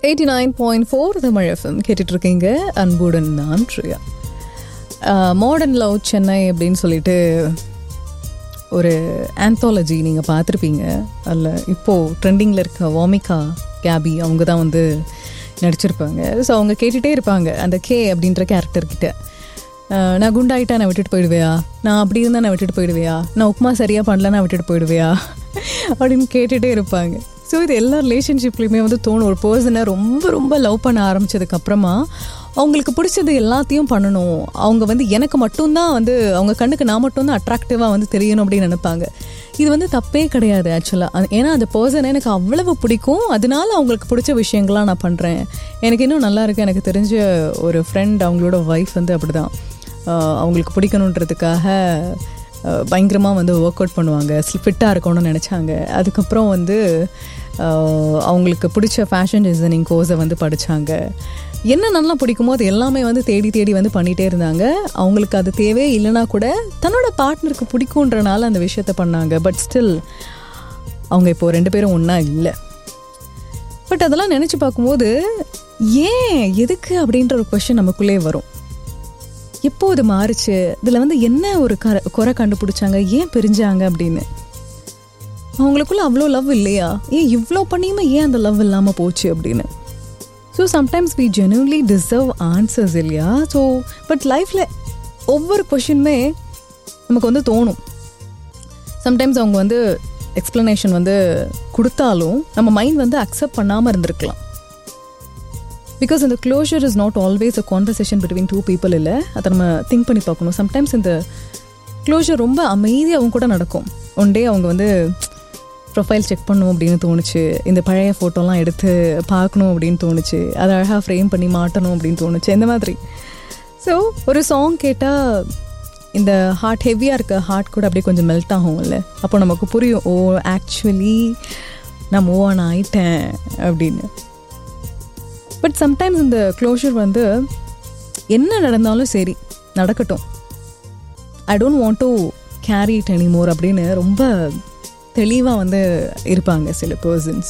eighty nine point four Tamil FM கேட்டுட்டு இருக்கீங்க அன்புடன் நான் ப்ரியா மாடர்ன் லவ் சென்னை அப்படின்னு சொல்லிட்டு ஒரு ஆந்தாலஜி நீங்கள் பார்த்துருப்பீங்க அதில் இப்போது ட்ரெண்டிங்கில் இருக்க வாமிகா கேபி அவங்க தான் வந்து நடிச்சிருப்பாங்க ஸோ அவங்க கேட்டுகிட்டே இருப்பாங்க அந்த கே அப்படின்ற கேரக்டர்கிட்ட நான் குண்டாயிட்டா நான் விட்டுட்டு போயிடுவியா நான் அப்படி இருந்தால் நான் விட்டுட்டு போயிடுவியா நான் உப்புமா சரியாக பண்ணல நான் விட்டுட்டு போயிடுவியா அப்படின்னு கேட்டுகிட்டே இருப்பாங்க ஸோ இது எல்லா ரிலேஷன்ஷிப்லேயுமே வந்து தோணும் ஒரு பர்சனை ரொம்ப ரொம்ப லவ் பண்ண ஆரம்பிச்சதுக்கு அப்புறமா அவங்களுக்கு பிடிச்சது எல்லாத்தையும் பண்ணணும் அவங்க வந்து எனக்கு மட்டும்தான் வந்து அவங்க கண்ணுக்கு நான் மட்டும்தான் அட்ராக்டிவாக வந்து தெரியணும் அப்படின்னு நினைப்பாங்க இது வந்து தப்பே கிடையாது ஆக்சுவலாக ஏன்னா அந்த பர்சனை எனக்கு அவ்வளவு பிடிக்கும் அதனால அவங்களுக்கு பிடிச்ச விஷயங்கள்லாம் நான் பண்ணுறேன் எனக்கு இன்னும் நல்லா இருக்கு எனக்கு தெரிஞ்ச ஒரு ஃப்ரெண்ட் அவங்களோட ஒய்ஃப் வந்து அப்படிதான் அவங்களுக்கு பிடிக்கணுன்றதுக்காக பயங்கரமாக வந்து ஒர்க் அவுட் பண்ணுவாங்க ஃபிட்டாக இருக்கணும்னு நினச்சாங்க அதுக்கப்புறம் வந்து அவங்களுக்கு பிடிச்ச ஃபேஷன் டிசைனிங் கோர்ஸை வந்து படித்தாங்க என்ன நல்லா பிடிக்குமோ அது எல்லாமே வந்து தேடி தேடி வந்து பண்ணிகிட்டே இருந்தாங்க அவங்களுக்கு அது தேவையே இல்லைனா கூட தன்னோட பார்ட்னருக்கு பிடிக்குன்றனால அந்த விஷயத்த பண்ணாங்க பட் ஸ்டில் அவங்க இப்போது ரெண்டு பேரும் ஒன்றா இல்லை பட் அதெல்லாம் நினச்சி பார்க்கும்போது ஏன் எதுக்கு அப்படின்ற ஒரு கொஷின் நமக்குள்ளே வரும் எப்போ இது மாறுச்சு இதில் வந்து என்ன ஒரு கர குறை கண்டுபிடிச்சாங்க ஏன் பிரிஞ்சாங்க அப்படின்னு அவங்களுக்குள்ள அவ்வளோ லவ் இல்லையா ஏன் இவ்வளோ பண்ணியுமே ஏன் அந்த லவ் இல்லாமல் போச்சு அப்படின்னு so sometimes we genuinely deserve answers இல்லையா ஸோ பட் லைஃப்பில் ஒவ்வொரு கொஷினுமே நமக்கு வந்து தோணும் சம்டைம்ஸ் அவங்க வந்து எக்ஸ்ப்ளனேஷன் வந்து கொடுத்தாலும் நம்ம மைண்ட் வந்து அக்செப்ட் பண்ணாமல் இருந்திருக்கலாம் பிகாஸ் இந்த closure is not always a conversation between two people இல்லை அதை நம்ம திங்க் பண்ணி பார்க்கணும் சம்டைம்ஸ் இந்த க்ளோஷர் ரொம்ப அமைதியாகவும் கூட நடக்கும் ஒன் டே அவங்க வந்து ப்ரொஃபைல் செக் பண்ணும் அப்படின்னு தோணுச்சு இந்த பழைய ஃபோட்டோலாம் எடுத்து பார்க்கணும் அப்படின்னு தோணுச்சு அதை அழகாக ஃப்ரேம் பண்ணி மாட்டணும் அப்படின்னு தோணுச்சு இந்த மாதிரி ஸோ ஒரு சாங் கேட்டால் இந்த ஹார்ட் ஹெவியாக இருக்க ஹார்ட் கூட அப்படியே கொஞ்சம் மெல்ட் ஆகும்ல அப்போ நமக்கு புரியும் ஓ ஆக்சுவலி நான் மூவ் ஆன் ஆயிட்டேன் அப்படின்னு பட் சம்டைம்ஸ் இந்த க்ளோஷர் வந்து என்ன நடந்தாலும் சரி நடக்கட்டும் I don't want to carry it anymore அப்படின்னு ரொம்ப தெளிவாக வந்து இருப்பாங்க சில பர்சன்ஸ்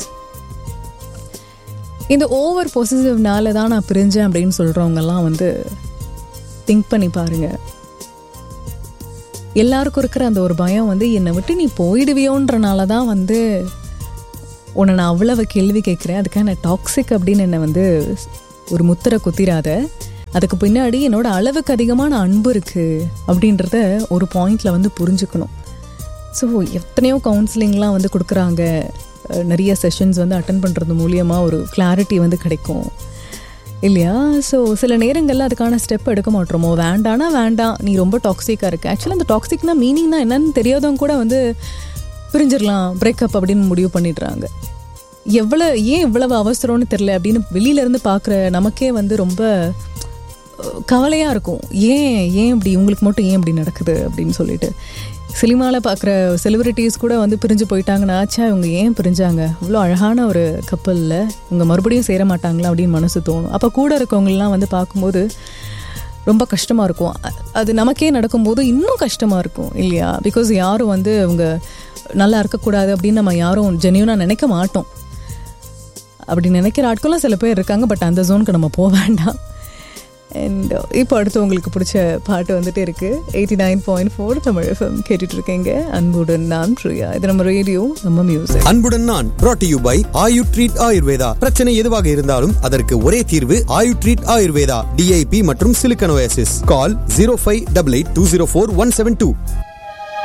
இந்த ஓவர் பொசிசிவ்னால தான் நான் பிரிஞ்சேன் அப்படின்னு சொல்கிறவங்கெல்லாம் வந்து திங்க் பண்ணி பாருங்க எல்லாருக்கும் இருக்கிற அந்த ஒரு பயம் வந்து என்னை விட்டு நீ போயிடுவியோன்றனால தான் வந்து உன்னை நான் அவ்வளவு கேள்வி கேட்குறேன் அதுக்காக நான் டாக்ஸிக் அப்படின்னு என்னை வந்து ஒரு முத்திரை குத்திராத அதுக்கு பின்னாடி என்னோட அளவுக்கு அதிகமான அன்பு இருக்குது அப்படின்றத ஒரு பாயிண்டில் வந்து புரிஞ்சுக்கணும் ஸோ எத்தனையோ கவுன்சிலிங்லாம் வந்து கொடுக்குறாங்க நிறைய செஷன்ஸ் வந்து அட்டன் பண்ணுறது மூலியமாக ஒரு கிளாரிட்டி வந்து கிடைக்கும் இல்லையா ஸோ சில நேரங்களில் அதுக்கான ஸ்டெப் எடுக்க மாட்டோமோ வேண்டானா வேண்டாம் நீ ரொம்ப டாக்ஸிக்காக இருக்கு ஆக்சுவலாக அந்த டாக்ஸிக்னா மீனிங்னா என்னன்னு தெரியாதவங்க கூட வந்து பிரிஞ்சிடலாம் பிரேக்கப் அப்படின்னு முடிவு பண்ணிடுறாங்க எவ்வளோ ஏன் இவ்வளவு அவசரம்னு தெரில அப்படின்னு வெளியிலேருந்து பார்க்குற நமக்கே வந்து ரொம்ப கவலையாக இருக்கும் ஏன் ஏன் இப்படி உங்களுக்கு மட்டும் ஏன் இப்படி நடக்குது அப்படின்னு சொல்லிட்டு சினிமாவில் பார்க்குற செலிபிரிட்டிஸ் கூட வந்து பிரிஞ்சு போயிட்டாங்கன்னா ஆச்சா இவங்க ஏன் பிரிஞ்சாங்க அவ்வளோ அழகான ஒரு கப்பலில் இவங்க மறுபடியும் சேர மாட்டாங்களா அப்படின்னு மனசு தோணும் அப்போ கூட இருக்கவங்கலாம் வந்து பார்க்கும்போது ரொம்ப கஷ்டமாக இருக்கும் அது நமக்கே நடக்கும்போது இன்னும் கஷ்டமாக இருக்கும் இல்லையா பிகாஸ் யாரும் வந்து அவங்க நல்லா இருக்கக்கூடாது அப்படின்னு நம்ம யாரும் ஜென்யூனாக நினைக்க மாட்டோம் அப்படி நினைக்கிற ஆட்களும் சில பேர் இருக்காங்க பட் அந்த ஜோனுக்கு நம்ம போக வேண்டாம் அண்ட் இப்போ அடுத்து உங்களுக்கு பிடிச்ச பாட்டு வந்துட்டு இருக்கு eighty nine point four Tamil FM கேட்டுட்டு இருக்கீங்க அன்புடன் நான் பிரியா இது நம்ம ரேடியோ நம்ம மியூசிக் அன்புடன் நான் brought you by Ayu Treat Ayurveda பிரச்சனை எதுவாக இருந்தாலும் அதற்கு ஒரே தீர்வு ஆயு ட்ரீட் ஆயுர்வேதா டிஐபி மற்றும் சிலிக்கனோசிஸ் call zero five double eight two zero four one seven two